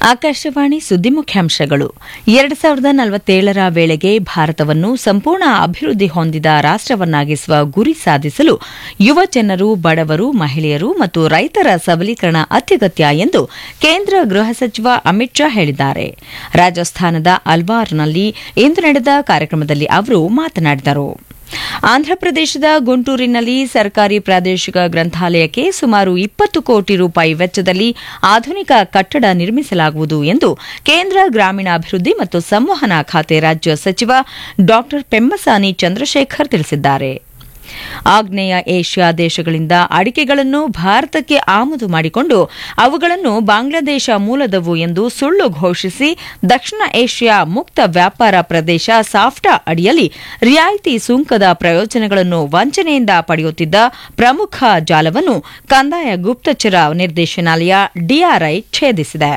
ಆಕಾಶವಾಣಿ ಸುದ್ದಿ ಮುಖ್ಯಾಂಶಗಳು ಎರಡು ಸಾವಿರದ ನಲವತ್ತೇಳರ ವೇಳೆಗೆ ಭಾರತವನ್ನು ಸಂಪೂರ್ಣ ಅಭಿವೃದ್ಧಿ ಹೊಂದಿದ ರಾಷ್ಟವನ್ನಾಗಿಸುವ ಗುರಿ ಸಾಧಿಸಲು ಯುವ ಜನರು ಬಡವರು ಮಹಿಳೆಯರು ಮತ್ತು ರೈತರ ಸಬಲೀಕರಣ ಅತ್ಯಗತ್ಯ ಎಂದು ಕೇಂದ್ರ ಗೃಹ ಸಚಿವ ಅಮಿತ್ ಶಾ ಹೇಳಿದ್ದಾರೆ ರಾಜಸ್ಥಾನದ ಅಲ್ವಾರ್ನಲ್ಲಿ ಇಂದು ನಡೆದ ಕಾರ್ಯಕ್ರಮದಲ್ಲಿ ಅವರು ಮಾತನಾಡಿದರು ಆಂಧ್ರಪ್ರದೇಶದ ಗುಂಟೂರಿನಲ್ಲಿ ಸರ್ಕಾರಿ ಪ್ರಾದೇಶಿಕ ಗ್ರಂಥಾಲಯಕ್ಕೆ ಸುಮಾರು ಇಪ್ಪತ್ತು ಕೋಟಿ ರೂಪಾಯಿ ವೆಚ್ಚದಲ್ಲಿ ಆಧುನಿಕ ಕಟ್ಟಡ ನಿರ್ಮಿಸಲಾಗುವುದು ಎಂದು ಕೇಂದ್ರ ಗ್ರಾಮೀಣಾಭಿವೃದ್ಧಿ ಮತ್ತು ಸಂವಹನ ಖಾತೆ ರಾಜ್ಯ ಸಚಿವ ಡಾ ಪೆಮ್ಮಸಾನಿ ಚಂದ್ರಶೇಖರ್ ತಿಳಿಸಿದ್ದಾರೆ ಆಗ್ನೇಯ ಏಷ್ಯಾ ದೇಶಗಳಿಂದ ಅಡಿಕೆಗಳನ್ನು ಭಾರತಕ್ಕೆ ಆಮದು ಮಾಡಿಕೊಂಡು ಅವುಗಳನ್ನು ಬಾಂಗ್ಲಾದೇಶ ಮೂಲದವು ಎಂದು ಸುಳ್ಳು ಘೋಷಿಸಿ ದಕ್ಷಿಣ ಏಷ್ಯಾ ಮುಕ್ತ ವ್ಯಾಪಾರ ಪ್ರದೇಶ ಸಾಫ್ಟಾ ಅಡಿಯಲ್ಲಿ ರಿಯಾಯಿತಿ ಸುಂಕದ ಪ್ರಯೋಜನಗಳನ್ನು ವಂಚನೆಯಿಂದ ಪಡೆಯುತ್ತಿದ್ದ ಪ್ರಮುಖ ಜಾಲವನ್ನು ಕಂದಾಯ ಗುಪ್ತಚರ ನಿರ್ದೇಶನಾಲಯ ಡಿಆರ್ಐ ಛೇದಿಸಿದೆ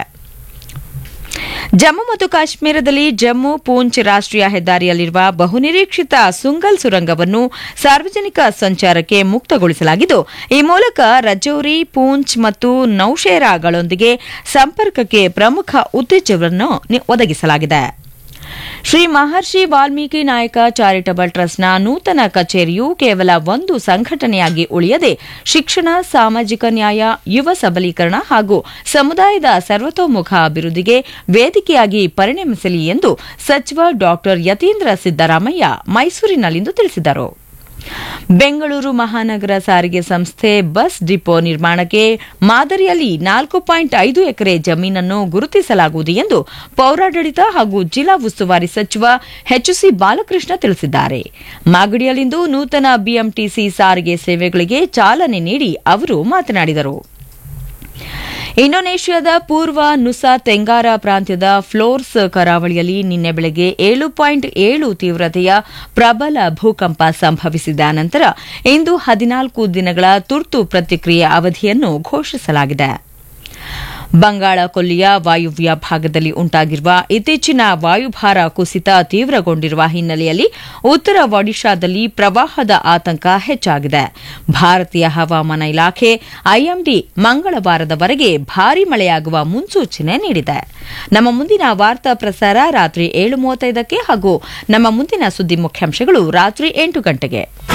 ಜಮ್ಮು ಮತ್ತು ಕಾಶ್ಮೀರದಲ್ಲಿ ಜಮ್ಮು ಪೂಂಚ್ ರಾಷ್ಟೀಯ ಹೆದ್ದಾರಿಯಲ್ಲಿರುವ ಬಹುನಿರೀಕ್ಷಿತ ಸುಂಗಲ್ ಸುರಂಗವನ್ನು ಸಾರ್ವಜನಿಕ ಸಂಚಾರಕ್ಕೆ ಮುಕ್ತಗೊಳಿಸಲಾಗಿದ್ದು ಈ ಮೂಲಕ ರಜೌರಿ ಪೂಂಚ್ ಮತ್ತು ನೌಶೇರಾಗಳೊಂದಿಗೆ ಸಂಪರ್ಕಕ್ಕೆ ಪ್ರಮುಖ ಉತ್ತೇಜನವನ್ನು ಒದಗಿಸಲಾಗಿದೆ ಶ್ರೀ ಮಹರ್ಷಿ ವಾಲ್ಮೀಕಿ ನಾಯಕ ಚಾರಿಟಬಲ್ ಟ್ರಸ್ಟ್ನ ನೂತನ ಕಚೇರಿಯು ಕೇವಲ ಒಂದು ಸಂಘಟನೆಯಾಗಿ ಉಳಿಯದೆ ಶಿಕ್ಷಣ ಸಾಮಾಜಿಕ ನ್ಯಾಯ ಯುವ ಸಬಲೀಕರಣ ಹಾಗೂ ಸಮುದಾಯದ ಸರ್ವತೋಮುಖ ಅಭಿವೃದ್ಧಿಗೆ ವೇದಿಕೆಯಾಗಿ ಪರಿಣಮಿಸಲಿ ಎಂದು ಸಚಿವ ಡಾ ಯತೀಂದ್ರ ಸಿದ್ದರಾಮಯ್ಯ ಮೈಸೂರಿನಲ್ಲಿಂದು ತಿಳಿಸಿದರು ಬೆಂಗಳೂರು ಮಹಾನಗರ ಸಾರಿಗೆ ಸಂಸ್ಥೆ ಬಸ್ ಡಿಪೋ ನಿರ್ಮಾಣಕ್ಕೆ ಮಾದರಿಯಲ್ಲಿ ನಾಲ್ಕು ಪಾಯಿಂಟ್ ಐದು ಎಕರೆ ಜಮೀನನ್ನು ಗುರುತಿಸಲಾಗುವುದು ಎಂದು ಪೌರಾಡಳಿತ ಹಾಗೂ ಜಿಲ್ಲಾ ಉಸ್ತುವಾರಿ ಸಚಿವ ಎಚ್ಸಿ ಬಾಲಕೃಷ್ಣ ತಿಳಿಸಿದ್ದಾರೆ ಮಾಗಡಿಯಲ್ಲಿಂದು ನೂತನ ಬಿಎಂಟಿಸಿ ಸಾರಿಗೆ ಸೇವೆಗಳಿಗೆ ಚಾಲನೆ ನೀಡಿ ಅವರು ಮಾತನಾಡಿದರು ಇಂಡೋನೇಷ್ಯಾದ ಪೂರ್ವ ನುಸಾ ತೆಂಗಾರ ಪ್ರಾಂತ್ಯದ ಫ್ಲೋರ್ಸ್ ಕರಾವಳಿಯಲ್ಲಿ ನಿನ್ನೆ ಬೆಳಗ್ಗೆ ಏಳು ಪಾಯಿಂಟ್ ಏಳು ತೀವ್ರತೆಯ ಪ್ರಬಲ ಭೂಕಂಪ ಸಂಭವಿಸಿದ ನಂತರ ಇಂದು ಹದಿನಾಲ್ಕು ದಿನಗಳ ತುರ್ತು ಪ್ರತಿಕ್ರಿಯೆ ಅವಧಿಯನ್ನು ಘೋಷಿಸಲಾಗಿದೆ ಬಂಗಾಳ ಕೊಲ್ಲಿಯ ವಾಯುವ್ಯ ಭಾಗದಲ್ಲಿ ಉಂಟಾಗಿರುವ ಇತ್ತೀಚಿನ ವಾಯುಭಾರ ಕುಸಿತ ತೀವ್ರಗೊಂಡಿರುವ ಹಿನ್ನೆಲೆಯಲ್ಲಿ ಉತ್ತರ ಒಡಿಶಾದಲ್ಲಿ ಪ್ರವಾಹದ ಆತಂಕ ಹೆಚ್ಚಾಗಿದೆ ಭಾರತೀಯ ಹವಾಮಾನ ಇಲಾಖೆ ಐಎಂಡಿ ಮಂಗಳವಾರದವರೆಗೆ ಭಾರೀ ಮಳೆಯಾಗುವ ಮುನ್ಸೂಚನೆ ನೀಡಿದೆ ನಮ್ಮ ಮುಂದಿನ ವಾರ್ತಾ ಪ್ರಸಾರ ರಾತ್ರಿ ಏಳು ಮೂವತ್ತೈದಕ್ಕೆ ಹಾಗೂ ನಮ್ಮ ಮುಂದಿನ ಸುದ್ದಿ ಮುಖ್ಯಾಂಶಗಳು ರಾತ್ರಿ ಎಂಟು ಗಂಟೆಗೆ